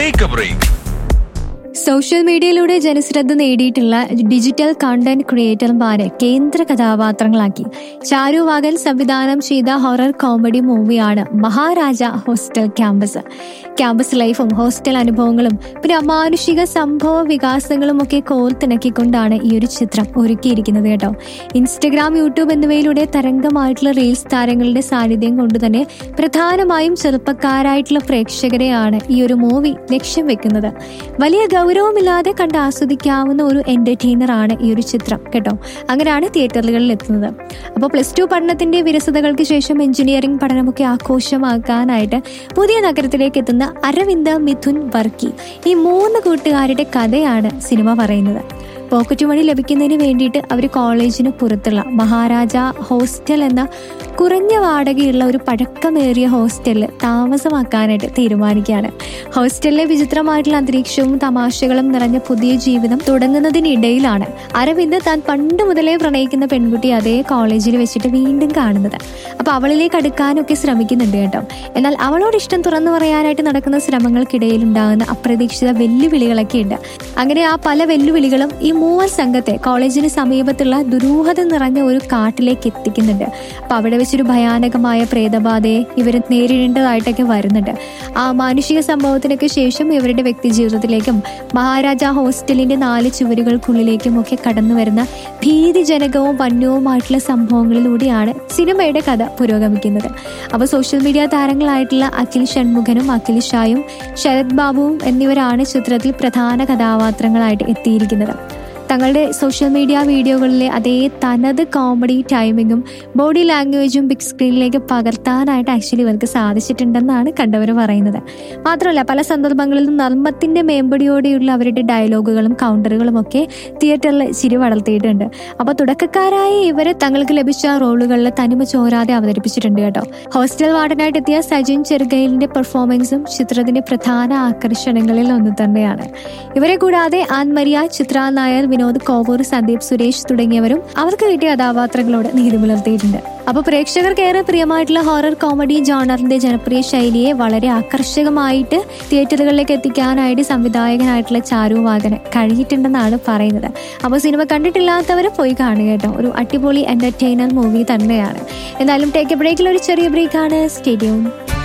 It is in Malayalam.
ടേക്ക് എ ബ്രേക്ക് സോഷ്യൽ മീഡിയയിലൂടെ ജനശ്രദ്ധ നേടിയിട്ടുള്ള ഡിജിറ്റൽ കണ്ടന്റ് ക്രിയേറ്റർമാരെ കേന്ദ്ര കഥാപാത്രങ്ങളാക്കി ഷാരു വാഗൻ സംവിധാനം ചെയ്ത ഹൊറർ കോമഡി മൂവിയാണ് മഹാരാജ ഹോസ്റ്റൽ ക്യാമ്പസ് ക്യാമ്പസ് ലൈഫും ഹോസ്റ്റൽ അനുഭവങ്ങളും പിന്നെ അമാനുഷിക സംഭവ വികാസങ്ങളും ഒക്കെ കോർത്തിണക്കിക്കൊണ്ടാണ് ഈ ഒരു ചിത്രം ഒരുക്കിയിരിക്കുന്നത് കേട്ടോ ഇൻസ്റ്റഗ്രാം യൂട്യൂബ് എന്നിവയിലൂടെ തരംഗമായിട്ടുള്ള റീൽസ് താരങ്ങളുടെ സാന്നിധ്യം കൊണ്ട് തന്നെ പ്രധാനമായും ചെറുപ്പക്കാരായിട്ടുള്ള പ്രേക്ഷകരെയാണ് ഈ ഒരു മൂവി ലക്ഷ്യം വെക്കുന്നത് വലിയ ഗൗരവമില്ലാതെ കണ്ട് ആസ്വദിക്കാവുന്ന ഒരു എന്റർടൈനർ ആണ് ഈ ഒരു ചിത്രം കേട്ടോ അങ്ങനെയാണ് തിയേറ്ററുകളിൽ എത്തുന്നത് അപ്പോൾ പ്ലസ് ടു പഠനത്തിന്റെ വിരസതകൾക്ക് ശേഷം എഞ്ചിനീയറിംഗ് പഠനമൊക്കെ ആഘോഷമാക്കാനായിട്ട് പുതിയ നഗരത്തിലേക്ക് എത്തുന്ന അരവിന്ദ മിഥുൻ വർക്കി ഈ മൂന്ന് കൂട്ടുകാരുടെ കഥയാണ് സിനിമ പറയുന്നത് പോക്കറ്റ് മണി ലഭിക്കുന്നതിന് വേണ്ടിയിട്ട് അവർ കോളേജിന് പുറത്തുള്ള മഹാരാജ ഹോസ്റ്റൽ എന്ന കുറഞ്ഞ വാടകയുള്ള ഒരു പഴക്കമേറിയ ഹോസ്റ്റലിൽ താമസമാക്കാനായിട്ട് തീരുമാനിക്കുകയാണ് ഹോസ്റ്റലിലെ വിചിത്രമായിട്ടുള്ള അന്തരീക്ഷവും തമാശകളും നിറഞ്ഞ പുതിയ ജീവിതം തുടങ്ങുന്നതിനിടയിലാണ് അരവിന്ദ് താൻ പണ്ട് മുതലേ പ്രണയിക്കുന്ന പെൺകുട്ടി അതേ കോളേജിൽ വെച്ചിട്ട് വീണ്ടും കാണുന്നത് അപ്പൊ അവളിലേക്ക് അടുക്കാനൊക്കെ ശ്രമിക്കുന്നുണ്ട് കേട്ടോ എന്നാൽ അവളോട് ഇഷ്ടം തുറന്നു പറയാനായിട്ട് നടക്കുന്ന ശ്രമങ്ങൾക്കിടയിൽ ഉണ്ടാകുന്ന അപ്രതീക്ഷിത വെല്ലുവിളികളൊക്കെ ഉണ്ട് അങ്ങനെ ആ പല വെല്ലുവിളികളും ഈ മൂവർ സംഘത്തെ കോളേജിന് സമീപത്തുള്ള ദുരൂഹത നിറഞ്ഞ ഒരു കാട്ടിലേക്ക് എത്തിക്കുന്നുണ്ട് അപ്പൊ അവിടെ വെച്ചൊരു ഭയാനകമായ പ്രേതബാധയെ ഇവർ നേരിടേണ്ടതായിട്ടൊക്കെ വരുന്നുണ്ട് ആ മാനുഷിക സംഭവത്തിനൊക്കെ ശേഷം ഇവരുടെ വ്യക്തി ജീവിതത്തിലേക്കും മഹാരാജ ഹോസ്റ്റലിന്റെ നാല് ചുവരുകൾക്കുള്ളിലേക്കും ഒക്കെ കടന്നു വരുന്ന ഭീതിജനകവും വന്യവുമായിട്ടുള്ള സംഭവങ്ങളിലൂടെയാണ് സിനിമയുടെ കഥ പുരോഗമിക്കുന്നത് അപ്പോൾ സോഷ്യൽ മീഡിയ താരങ്ങളായിട്ടുള്ള അഖിൽ ഷൺമുഖനും അഖിൽ ഷായും ശരത് ബാബുവും എന്നിവരാണ് ചിത്രത്തിൽ പ്രധാന കഥാപാത്രങ്ങളായിട്ട് എത്തിയിരിക്കുന്നത് തങ്ങളുടെ സോഷ്യൽ മീഡിയ വീഡിയോകളിലെ അതേ തനത് കോമഡി ടൈമിങ്ങും ബോഡി ലാംഗ്വേജും ബിഗ് സ്ക്രീനിലേക്ക് പകർത്താനായിട്ട് ആക്ച്വലി ഇവർക്ക് സാധിച്ചിട്ടുണ്ടെന്നാണ് കണ്ടവർ പറയുന്നത് മാത്രമല്ല പല സന്ദർഭങ്ങളിലും നർമ്മത്തിന്റെ മേമ്പടിയോടെയുള്ള അവരുടെ ഡയലോഗുകളും കൗണ്ടറുകളും ഒക്കെ തിയേറ്ററിൽ ചിരി വളർത്തിയിട്ടുണ്ട് അപ്പൊ തുടക്കക്കാരായ ഇവരെ തങ്ങൾക്ക് ലഭിച്ച റോളുകളിൽ തനിമ ചോരാതെ അവതരിപ്പിച്ചിട്ടുണ്ട് കേട്ടോ ഹോസ്റ്റൽ വാർഡനായിട്ട് എത്തിയ സജിൻ ചെറുകയിലിന്റെ പെർഫോമൻസും ചിത്രത്തിന്റെ പ്രധാന ആകർഷണങ്ങളിൽ ഒന്ന് തന്നെയാണ് ഇവരെ കൂടാതെ ആൻമരിയ ചിത്ര നായർ വിനോദ് കോവൂർ സന്ദീപ് സുരേഷ് തുടങ്ങിയവരും അവർക്ക് കിട്ടിയ കഥാപാത്രങ്ങളോട് നീതി പുലർത്തിയിട്ടുണ്ട് അപ്പൊ പ്രേക്ഷകർക്ക് ഏറെ പ്രിയമായിട്ടുള്ള ഹൊറർ കോമഡി ജോണറിന്റെ ജനപ്രിയ ശൈലിയെ വളരെ ആകർഷകമായിട്ട് തിയേറ്ററുകളിലേക്ക് എത്തിക്കാനായിട്ട് സംവിധായകനായിട്ടുള്ള ചാരു വാഗന് കഴിഞ്ഞിട്ടുണ്ടെന്നാണ് പറയുന്നത് അപ്പോൾ സിനിമ കണ്ടിട്ടില്ലാത്തവർ പോയി കാണുക കേട്ടോ ഒരു അടിപൊളി എന്റർടൈനർ മൂവി തന്നെയാണ് എന്നാലും ടേക്ക് എ ബ്രേക്കിൽ ഒരു ചെറിയ ബ്രേക്കാണ് സ്റ്റേഡിയം